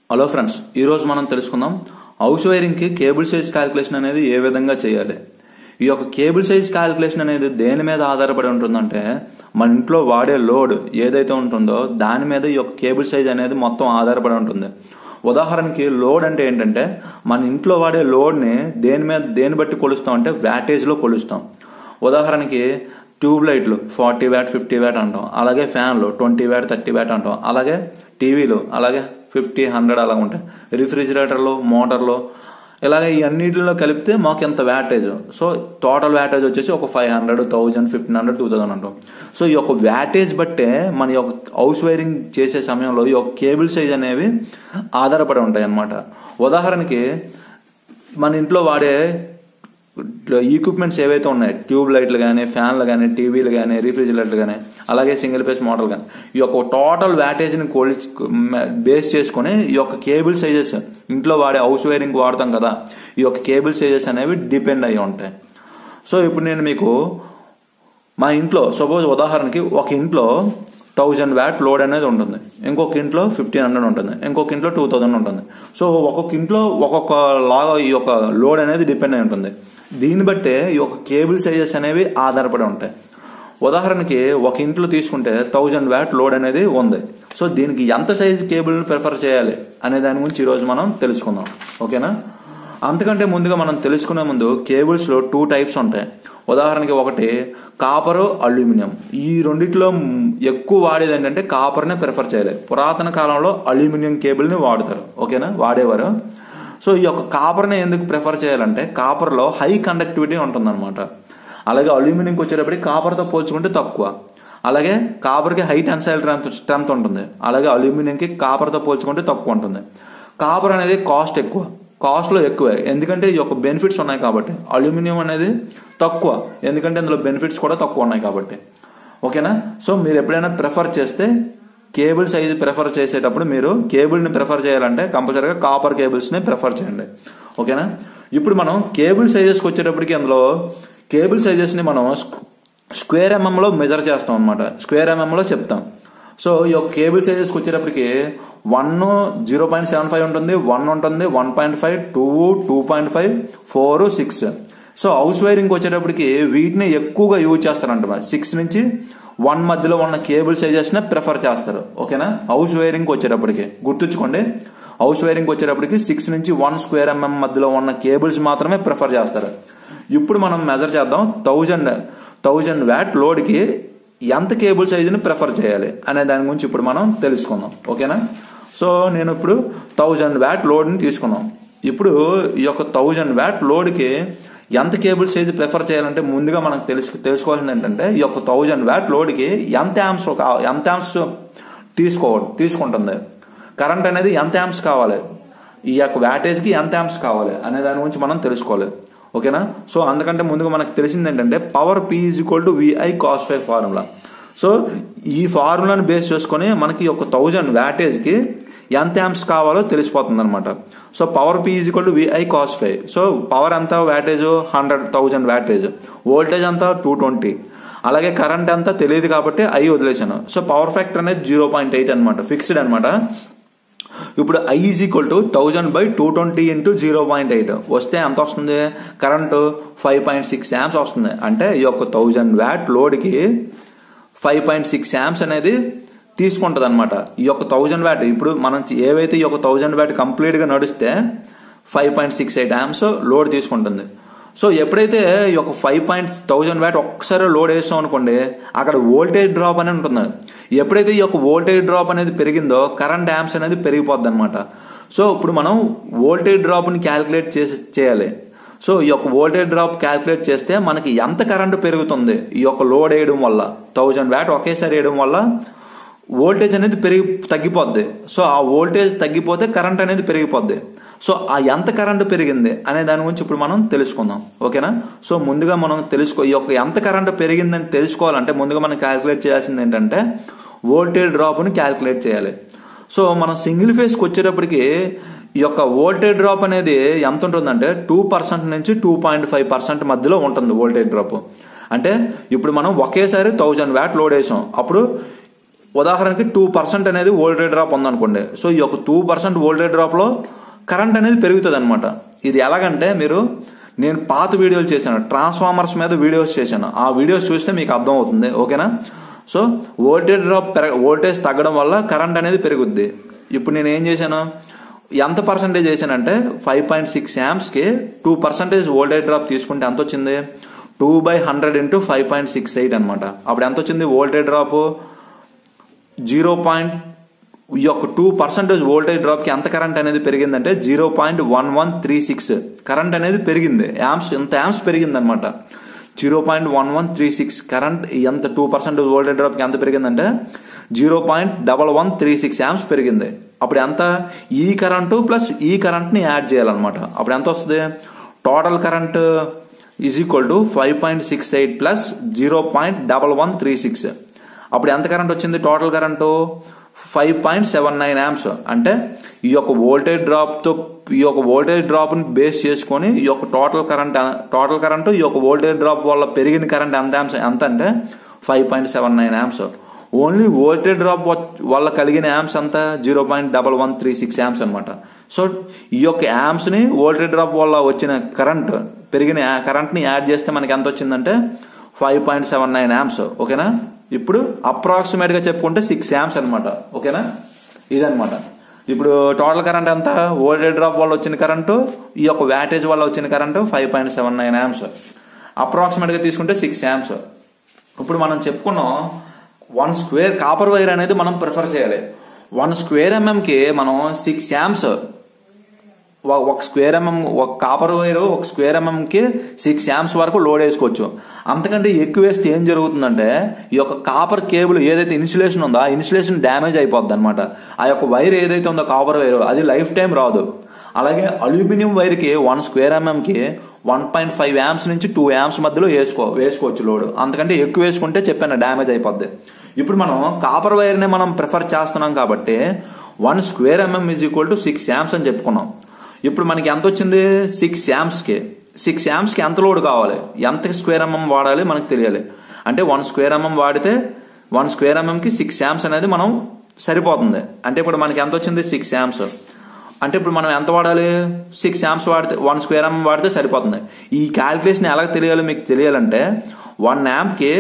hello friends ఈరోజు మనం తెలుసుకుందాం హౌస్ వైరింగ్కి కేబుల్ సైజ్ క్యాలిక్యులేషన్ అనేది ఏ విధంగా చేయాలి ఈ యొక్క కేబుల్ సైజ్ క్యాలిక్యులేషన్ అనేది దేని మీద ఆధారపడి ఉంటుందంటే మన ఇంట్లో వాడే లోడ్ ఏదైతే ఉంటుందో దాని మీద ఈ యొక్క కేబుల్ సైజ్ అనేది మొత్తం ఆధారపడి ఉంటుంది ఉదాహరణకి లోడ్ అంటే ఏంటంటే మన ఇంట్లో వాడే లోడ్ని దేని మీద దేని బట్టి కొలుస్తాం అంటే వ్యాటేజ్లో కొలుస్తాం ఉదాహరణకి ట్యూబ్ లైట్లు ఫార్టీ వ్యాట్ ఫిఫ్టీ వ్యాట్ అంటాం అలాగే ఫ్యాన్లు ట్వంటీ వ్యాట్ థర్టీ వ్యాట్ అంటాం అలాగే టీవీలు అలాగే ఫిఫ్టీ హండ్రెడ్ అలా ఉంటాయి రిఫ్రిజిరేటర్లు మోటార్లు ఇలాగే ఈ అన్నిటిలో కలిపితే మాకు ఎంత వ్యాటేజ్ సో టోటల్ వ్యాటేజ్ వచ్చేసి ఒక five hundred thousand fifteen hundred two thousand అంటాం సో ఈ యొక్క వ్యాటేజ్ బట్టే మన యొక్క హౌస్ వైరింగ్ చేసే సమయంలో ఈ యొక్క కేబుల్ సైజ్ అనేవి ఆధారపడి ఉంటాయి అన్నమాట ఉదాహరణకి మన ఇంట్లో వాడే ఈక్విప్మెంట్స్ ఏవైతే ఉన్నాయి ట్యూబ్ లైట్లు కానీ ఫ్యాన్లు కానీ టీవీలు కానీ రిఫ్రిజిరేటర్లు కానీ అలాగే సింగిల్ ఫేస్ మోడల్ కానీ ఈ యొక్క టోటల్ వ్యాటేజ్ని కొలిచి బేస్ చేసుకుని ఈ యొక్క కేబుల్ సైజెస్ ఇంట్లో వాడే హౌస్ వైరింగ్ వాడతాం కదా ఈ యొక్క కేబుల్ సైజెస్ అనేవి డిపెండ్ అయ్యి ఉంటాయి సో ఇప్పుడు నేను మీకు మా ఇంట్లో సపోజ్ ఉదాహరణకి ఒక ఇంట్లో థౌజండ్ వ్యాట్ లోడ్ అనేది ఉంటుంది ఇంకొక ఇంట్లో ఫిఫ్టీన్ హండ్రెడ్ ఉంటుంది ఇంకొక ఇంట్లో టూ థౌజండ్ ఉంటుంది సో ఒక్కొక్క ఇంట్లో ఒక్కొక్క లాగా ఈ యొక్క లోడ్ అనేది డిపెండ్ అయి ఉంటుంది దీన్ని బట్టే ఈ యొక్క కేబుల్ సైజెస్ అనేవి ఆధారపడి ఉంటాయి ఉదాహరణకి ఒక ఇంట్లో తీసుకుంటే థౌజండ్ వ్యాట్ లోడ్ అనేది ఉంది సో దీనికి ఎంత సైజ్ కేబుల్ని ప్రిఫర్ చేయాలి అనే దాని గురించి ఈరోజు మనం తెలుసుకుందాం ఓకేనా అంతకంటే ముందుగా మనం తెలుసుకునే ముందు కేబుల్స్లో టూ టైప్స్ ఉంటాయి ఉదాహరణకి ఒకటి కాపరు అల్యూమినియం ఈ రెండిట్లో ఎక్కువ వాడేది ఏంటంటే కాపర్నే ప్రిఫర్ చేయాలి పురాతన కాలంలో అల్యూమినియం కేబుల్ని వాడతారు ఓకేనా వాడేవారు సో ఈ యొక్క కాపర్ని ఎందుకు ప్రిఫర్ చేయాలంటే కాపర్లో హై కండక్టివిటీ ఉంటుందన్నమాట అలాగే అల్యూమినియంకి వచ్చేటప్పటికి కాపర్తో పోల్చుకుంటే తక్కువ అలాగే కాపర్కి హై టెన్సైల్ స్ట్రెంత్ స్ట్రెంత్ ఉంటుంది అలాగే అల్యూమినియంకి కాపర్తో పోల్చుకుంటే తక్కువ ఉంటుంది కాపర్ అనేది కాస్ట్ ఎక్కువ కాస్ట్లో ఎక్కువే ఎందుకంటే ఈ యొక్క బెనిఫిట్స్ ఉన్నాయి కాబట్టి అల్యూమినియం అనేది తక్కువ ఎందుకంటే ఇందులో బెనిఫిట్స్ కూడా తక్కువ ఉన్నాయి కాబట్టి ఓకేనా సో మీరు ఎప్పుడైనా ప్రిఫర్ చేస్తే కేబుల్ సైజ్ ప్రిఫర్ చేసేటప్పుడు మీరు కేబుల్ని ప్రిఫర్ చేయాలంటే కంపల్సరీగా కాపర్ కేబుల్స్ని ప్రిఫర్ చేయండి ఓకేనా ఇప్పుడు మనం కేబుల్ సైజెస్కి వచ్చేటప్పటికి అందులో కేబుల్ సైజెస్ని మనం స్క్వేర్ ఎంఎంలో మెజర్ చేస్తాం అనమాట స్క్వేర్ ఎంఎంలో చెప్తాం సో ఈ యొక్క కేబుల్ సైజెస్కి వచ్చేటప్పటికి one zero point seven five ఉంటుంది వన్ ఉంటుంది one point five two two point five four six so house wiring వచ్చేటప్పటికి వీటిని ఎక్కువగా యూజ్ చేస్తారంట సిక్స్ నుంచి వన్ మధ్యలో ఉన్న కేబుల్ సైజెస్నే ప్రిఫర్ చేస్తారు ఓకేనా హౌస్ వైరింగ్ వచ్చేటప్పటికి గుర్తుంచుకోండి హౌస్ వైరింగ్ వచ్చేటప్పటికి సిక్స్ నుంచి వన్ స్క్వేర్ ఎంఎం మధ్యలో ఉన్న కేబుల్స్ మాత్రమే ప్రిఫర్ చేస్తారు ఇప్పుడు మనం మెజర్ చేద్దాం థౌజండ్ థౌజండ్ వ్యాట్ లోడ్కి ఎంత కేబుల్ సైజుని ప్రిఫర్ చేయాలి అనే దాని గురించి ఇప్పుడు మనం తెలుసుకుందాం ఓకేనా సో నేను ఇప్పుడు థౌజండ్ వ్యాట్ లోడ్ని తీసుకున్నాం ఇప్పుడు ఈ యొక్క థౌజండ్ వ్యాట్ లోడ్కి ఎంత కేబుల్ సైజు ప్రిఫర్ చేయాలంటే ముందుగా మనకు తెలుసు తెలుసుకోవాల్సింది ఏంటంటే ఈ యొక్క థౌజండ్ వ్యాట్ లోడ్కి ఎంత యామ్స్ ఎంత యామ్స్ తీసుకోవడం తీసుకుంటుంది కరెంట్ అనేది ఎంత యామ్స్ కావాలి ఈ యొక్క వ్యాటేజ్కి ఎంత యామ్స్ కావాలి అనే దాని గురించి మనం తెలుసుకోవాలి ఓకేనా సో అందుకంటే ముందుగా మనకు తెలిసింది ఏంటంటే power P is equal to VI cos phi formula so ఈ ఫార్ములాని బేస్ చేసుకొని మనకి ఒక థౌజండ్ వ్యాటేజ్కి ఎంత యామ్స్ కావాలో తెలిసిపోతుంది అనమాట so power P is equal to VI cos phi so power ఎంత wattage hundred thousand wattage voltage అంతా టూ ట్వంటీ అలాగే కరెంట్ అంతా తెలియదు కాబట్టి ఐ వదిలేశాను సో పవర్ ఫ్యాక్టర్ అనేది జీరో పాయింట్ ఎయిట్ అనమాట ఫిక్స్డ్ అనమాట ఇప్పుడు I is equal to thousand by two twenty into zero point eight వస్తే ఎంత వస్తుంది current five point six amps వస్తుంది అంటే ఈ యొక్క థౌజండ్ వ్యాట్ లోడ్కి ఫైవ్ పాయింట్ సిక్స్ యామ్స్ అనేది తీసుకుంటుంది అనమాట ఈ యొక్క థౌజండ్ వ్యాట్ ఇప్పుడు మనం ఏవైతే ఈ యొక్క థౌజండ్ వ్యాట్ కంప్లీట్గా నడిస్తే five point six eight amps load తీసుకుంటుంది సో ఎప్పుడైతే ఈ యొక్క ఫైవ్ పాయింట్ థౌజండ్ వ్యాట్ ఒక్కసారి లోడ్ వేసాం అనుకోండి అక్కడ వోల్టేజ్ డ్రాప్ అని ఉంటుంది ఎప్పుడైతే ఈ యొక్క వోల్టేజ్ డ్రాప్ అనేది పెరిగిందో కరెంట్ యామ్స్ అనేది పెరిగిపోద్ది అనమాట సో ఇప్పుడు మనం వోల్టేజ్ డ్రాప్ని క్యాలిక్యులేట్ చేసి చేయాలి సో ఈ యొక్క వోల్టేజ్ డ్రాప్ క్యాలిక్యులేట్ చేస్తే మనకి ఎంత కరెంటు పెరుగుతుంది ఈ యొక్క లోడ్ వేయడం వల్ల థౌజండ్ వ్యాట్ ఒకేసారి వేయడం వల్ల వోల్టేజ్ అనేది పెరిగి తగ్గిపోద్ది సో ఆ వోల్టేజ్ తగ్గిపోతే కరెంట్ అనేది పెరిగిపోద్ది సో ఆ ఎంత కరెంటు పెరిగింది అనే దాని గురించి ఇప్పుడు మనం తెలుసుకుందాం ఓకేనా సో ముందుగా మనం తెలుసుకో ఈ యొక్క ఎంత కరెంటు పెరిగిందని తెలుసుకోవాలంటే ముందుగా మనం క్యాలిక్యులేట్ చేయాల్సింది ఏంటంటే వోల్టేజ్ డ్రాప్ని క్యాలిక్యులేట్ చేయాలి సో మనం సింగిల్ ఫేస్కి వచ్చేటప్పటికి ఈ యొక్క వోల్టేజ్ డ్రాప్ అనేది ఎంత ఉంటుందంటే టూ పర్సెంట్ నుంచి టూ పాయింట్ ఫైవ్ పర్సెంట్ మధ్యలో ఉంటుంది వోల్టేజ్ డ్రాప్ అంటే ఇప్పుడు మనం ఒకేసారి థౌజండ్ వ్యాట్ లోడ్ వేసాం అప్పుడు ఉదాహరణకి టూ పర్సెంట్ అనేది వోల్టేజ్ డ్రాప్ ఉందనుకోండి సో ఈ యొక్క టూ పర్సెంట్ వోల్టేజ్ డ్రాప్లో కరెంట్ అనేది పెరుగుతుంది అనమాట ఇది ఎలాగంటే మీరు నేను పాత వీడియోలు చేశాను ట్రాన్స్ఫార్మర్స్ మీద వీడియోస్ చేశాను ఆ వీడియోస్ చూస్తే మీకు అర్థం అవుతుంది ఓకేనా సో వోల్టేజ్ డ్రాప్ పెరగ వోల్టేజ్ తగ్గడం వల్ల కరెంట్ అనేది పెరుగుద్ది ఇప్పుడు నేను ఏం చేశాను ఎంత పర్సంటేజ్ చేశానంటే ఫైవ్ పాయింట్ సిక్స్ యామ్స్కి టూ పర్సంటేజ్ వోల్టేజ్ డ్రాప్ తీసుకుంటే ఎంత వచ్చింది two by hundred into five point six eight అనమాట అప్పుడు ఎంత వచ్చింది వోల్టేజ్ డ్రాప్ జీరో పాయింట్ ఈ యొక్క టూ పర్సెంటేజ్ వోల్టేజ్ డ్రాప్కి ఎంత కరెంట్ అనేది పెరిగిందంటే zero point one one three six current అనేది పెరిగింది యామ్స్ ఎంత యామ్స్ పెరిగింది అనమాట zero point one one three six current ఎంత టూ పర్సెంటేజ్ వోల్టేజ్ డ్రాప్కి ఎంత పెరిగిందంటే zero point double one three six amps పెరిగింది అప్పుడు ఎంత ఈ కరెంటు ప్లస్ ఈ కరెంట్ని యాడ్ చేయాలన్నమాట అప్పుడు ఎంత వస్తుంది total current is equal to five point six eight plus zero point double one three six అప్పుడు ఎంత కరెంట్ వచ్చింది total current five point seven nine amps అంటే ఈ యొక్క వోల్టేజ్ డ్రాప్తో ఈ యొక్క వోల్టేజ్ డ్రాప్ని బేస్ చేసుకొని ఈ యొక్క టోటల్ కరెంట్ టోటల్ కరెంట్ ఈ యొక్క వోల్టేజ్ డ్రాప్ వల్ల పెరిగిన కరెంట్ ఎంత యామ్స్ ఎంత అంటే five point seven nine amps only voltage drop వల్ల కలిగిన యామ్స్ అంత zero point double one three six amps అనమాట సో ఈ యొక్క యామ్స్ని వోల్టేజ్ డ్రాప్ వల్ల వచ్చిన కరెంట్ పెరిగిన కరెంట్ని యాడ్ చేస్తే మనకి ఎంత వచ్చిందంటే five point seven nine amps ఓకేనా ఇప్పుడు అప్రాక్సిమేట్గా చెప్పుకుంటే సిక్స్ యామ్స్ అనమాట ఓకేనా ఇదనమాట ఇప్పుడు టోటల్ కరెంట్ ఎంత వోల్టేజ్ డ్రాప్ వల్ల వచ్చిన కరెంటు ఈ యొక్క వ్యాటేజ్ వల్ల వచ్చిన current five point seven nine amps అప్రాక్సిమేట్గా తీసుకుంటే సిక్స్ యామ్స్ ఇప్పుడు మనం చెప్పుకున్నాం వన్ స్క్వేర్ కాపర్ వైర్ అనేది మనం ప్రిఫర్ చేయాలి వన్ స్క్వేర్ ఎంఎంకి మనం సిక్స్ యామ్స్ ఒక స్క్వేర్ ఎంఎం ఒక కాపర్ వైర్ ఒక స్క్వేర్ ఎంఎంకి సిక్స్ యామ్స్ వరకు లోడ్ వేసుకోవచ్చు అంతకంటే ఎక్కువ వేస్తే ఏం జరుగుతుందంటే ఈ యొక్క కాపర్ కేబుల్ ఏదైతే ఇన్సులేషన్ ఉందో ఆ ఇన్సులేషన్ డ్యామేజ్ అయిపోద్ది అనమాట ఆ యొక్క వైర్ ఏదైతే ఉందో కాపర్ వైర్ అది లైఫ్ టైం రాదు అలాగే అల్యూమినియం వైర్కి వన్ స్క్వేర్ ఎంఎంకి వన్ పాయింట్ ఫైవ్ యామ్స్ నుంచి టూ యామ్స్ మధ్యలో వేసుకో వేసుకోవచ్చు లోడ్ అంతకంటే ఎక్కువ వేసుకుంటే చెప్పాను డ్యామేజ్ అయిపోద్ది ఇప్పుడు మనం కాపర్ వైర్నే మనం ప్రిఫర్ చేస్తున్నాం కాబట్టి one square mm is equal to six amps అని చెప్పుకున్నాం ఇప్పుడు మనకి ఎంత వచ్చింది సిక్స్ యామ్స్కి సిక్స్ యామ్స్కి ఎంత లోడ్ కావాలి ఎంత స్క్వేర్ ఎంఎం వాడాలి మనకు తెలియాలి అంటే వన్ స్క్వేర్ ఎంఎం వాడితే వన్ స్క్వేర్ ఎంఎంకి సిక్స్ యామ్స్ అనేది మనం సరిపోతుంది అంటే ఇప్పుడు మనకి ఎంత వచ్చింది సిక్స్ యామ్స్ అంటే ఇప్పుడు మనం ఎంత వాడాలి సిక్స్ యామ్స్ వాడితే వన్ స్క్వేర్ ఎంఎం వాడితే సరిపోతుంది ఈ క్యాలిక్యులేషన్ ఎలా తెలియాలి మీకు తెలియాలంటే వన్ యామ్కి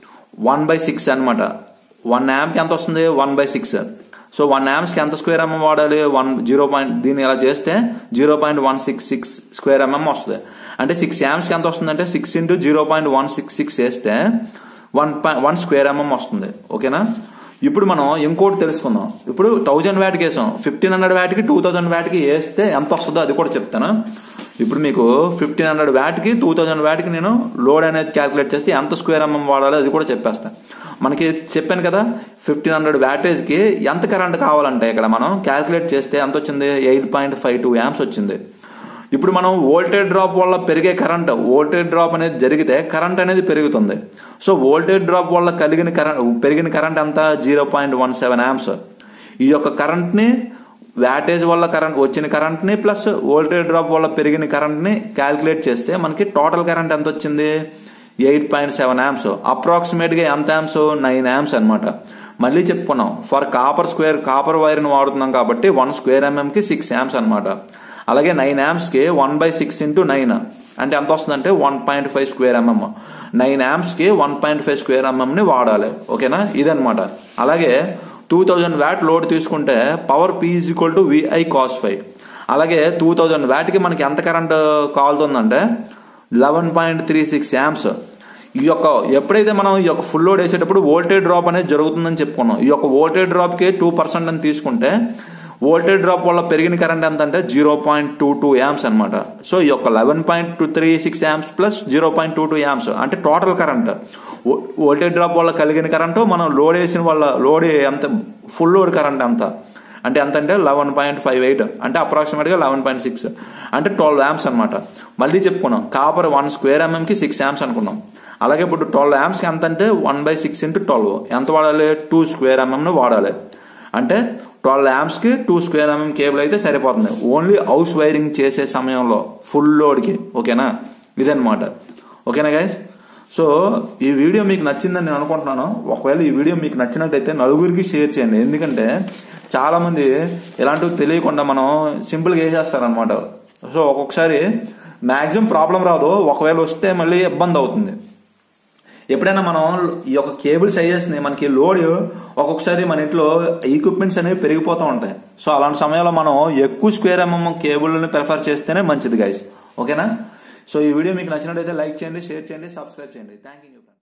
వన్ బై సిక్స్ అనమాట వన్ యామ్కి ఎంత వస్తుంది one by six so one యామ్స్కి ఎంత స్క్వేర్ ఎంఎం వాడాలి వన్ జీరో పాయింట్ దీన్ని ఇలా చేస్తే zero point one six six square mm వస్తుంది అంటే సిక్స్ యామ్స్కి ఎంత వస్తుందంటే six into zero point one six six వేస్తే వన్ వన్ స్క్వేర్ ఎంఎం వస్తుంది ఓకేనా ఇప్పుడు మనం ఇంకోటి తెలుసుకుందాం ఇప్పుడు థౌజండ్ వ్యాట్కి వేసాం ఫిఫ్టీన్ హండ్రెడ్ వ్యాట్కి టూ థౌజండ్ వ్యాట్కి వేస్తే ఎంత వస్తుందో అది కూడా చెప్తాను ఇప్పుడు మీకు ఫిఫ్టీన్ హండ్రెడ్ వ్యాట్కి టూ థౌజండ్ వ్యాట్కి నేను లోడ్ అనేది క్యాలిక్యులేట్ చేస్తే ఎంత స్క్వేర్ ఎంఎం వాడాలో అది కూడా చెప్పేస్తాను మనకి చెప్పాను కదా ఫిఫ్టీన్ హండ్రెడ్ వ్యాటేజ్కి ఎంత కరెంట్ కావాలంటే ఇక్కడ మనం క్యాలిక్యులేట్ చేస్తే ఎంత వచ్చింది eight point five two amps వచ్చింది ఇప్పుడు మనం వోల్టేజ్ డ్రాప్ వల్ల పెరిగే కరెంట్ వోల్టేజ్ డ్రాప్ అనేది జరిగితే కరెంట్ అనేది పెరుగుతుంది సో వోల్టేజ్ డ్రాప్ వల్ల కలిగిన కరెంట్ పెరిగిన కరెంట్ ఎంత zero point one seven amps ఈ యొక్క కరెంట్ని వ్యాటేజ్ వల్ల కరెంట్ వచ్చిన కరెంట్ని ప్లస్ వోల్టేజ్ డ్రాప్ వల్ల పెరిగిన కరెంట్ని క్యాలిక్యులేట్ చేస్తే మనకి టోటల్ కరెంట్ ఎంత వచ్చింది ఎయిట్ పాయింట్ సెవెన్ యామ్స్ అప్రాక్సిమేట్గా ఎంత యామ్స్ నైన్ యామ్స్ అనమాట మళ్ళీ చెప్పుకున్నాం ఫర్ కాపర్ స్క్వేర్ కాపర్ వైర్ని వాడుతున్నాం కాబట్టి వన్ స్క్వేర్ ఎంఎంకి సిక్స్ యామ్స్ అనమాట అలాగే నైన్ యామ్స్కి one by six into nine అంటే ఎంత వస్తుందంటే one point five square mm nine యామ్స్కి వన్ పాయింట్ ఫైవ్ స్క్వేర్ ఎంఎంని వాడాలి ఓకేనా ఇదనమాట అలాగే టూ థౌజండ్ వ్యాట్ లోడ్ తీసుకుంటే power P is equal to VI cos phi అలాగే టూ థౌజండ్ వ్యాట్కి మనకి ఎంత కరెంట్ కాలుతుందంటే eleven point three six amps ఈ యొక్క ఎప్పుడైతే మనం ఈ యొక్క ఫుల్ లోడ్ వేసేటప్పుడు వోల్టేజ్ డ్రాప్ అనేది జరుగుతుందని చెప్పుకున్నాం ఈ యొక్క వోల్టేజ్ డ్రాప్కి టూ పర్సెంట్ అని తీసుకుంటే వోల్టేజ్ డ్రాప్ వల్ల పెరిగిన కరెంట్ ఎంత అంటే zero point two two amps అనమాట సో ఈ యొక్క eleven point two three six amps plus zero point two two amps అంటే టోటల్ కరెంట్ వోల్టేజ్ డ్రాప్ వల్ల కలిగిన కరెంటు మనం లోడ్ వేసిన వల్ల లోడ్ ఎంత ఫుల్ లోడ్ కరెంట్ ఎంత అంటే ఎంత అంటే లెవెన్ పాయింట్ ఫైవ్ ఎయిట్ అంటే అప్రాక్సిమేట్గా లెవెన్ పాయింట్ సిక్స్ అంటే ట్వెల్వ్ యామ్స్ అనమాట మళ్ళీ చెప్పుకున్నాం కాపర్ వన్ స్క్వేర్ ఎంఎంకి సిక్స్ యామ్స్ అనుకున్నాం అలాగే ఇప్పుడు ట్వెల్వ్ యామ్స్కి ఎంత అంటే one by six into twelve ఎంత వాడాలి టూ స్క్వేర్ ఎంఎంను వాడాలి అంటే ట్వెల్వ్ యామ్స్కి టూ స్క్వేర్ ఎంఎం కేబుల్ అయితే సరిపోతుంది ఓన్లీ హౌస్ వైరింగ్ చేసే సమయంలో ఫుల్ లోడ్కి ఓకేనా ఇదనమాట ఓకేనా గైస్ సో ఈ వీడియో మీకు నచ్చిందని నేను అనుకుంటున్నాను ఒకవేళ ఈ వీడియో మీకు నచ్చినట్టయితే నలుగురికి షేర్ చేయండి ఎందుకంటే చాలా మంది ఇలాంటివి తెలియకుండా మనం సింపుల్గా వేసేస్తారనమాట సో ఒక్కొక్కసారి మాక్సిమం ప్రాబ్లం రాదు ఒకవేళ వస్తే మళ్ళీ ఇబ్బంది అవుతుంది ఎప్పుడైనా మనం ఈ యొక్క కేబుల్ సైజెస్ ని మనకి లోడ్ ఒక్కొక్కసారి మన ఇంట్లో ఈక్విప్మెంట్స్ అనేవి పెరిగిపోతూ ఉంటాయి సో అలాంటి సమయంలో మనం ఎక్కువ స్క్వేర్ ఎంఎం కేబుల్ని ప్రిఫర్ చేస్తేనే మంచిది గైస్ ఓకేనా సో ఈ వీడియో మీకు నచ్చినట్టయితే లైక్ చేయండి షేర్ చేయండి సబ్స్క్రైబ్ చేయండి థ్యాంక్ యూ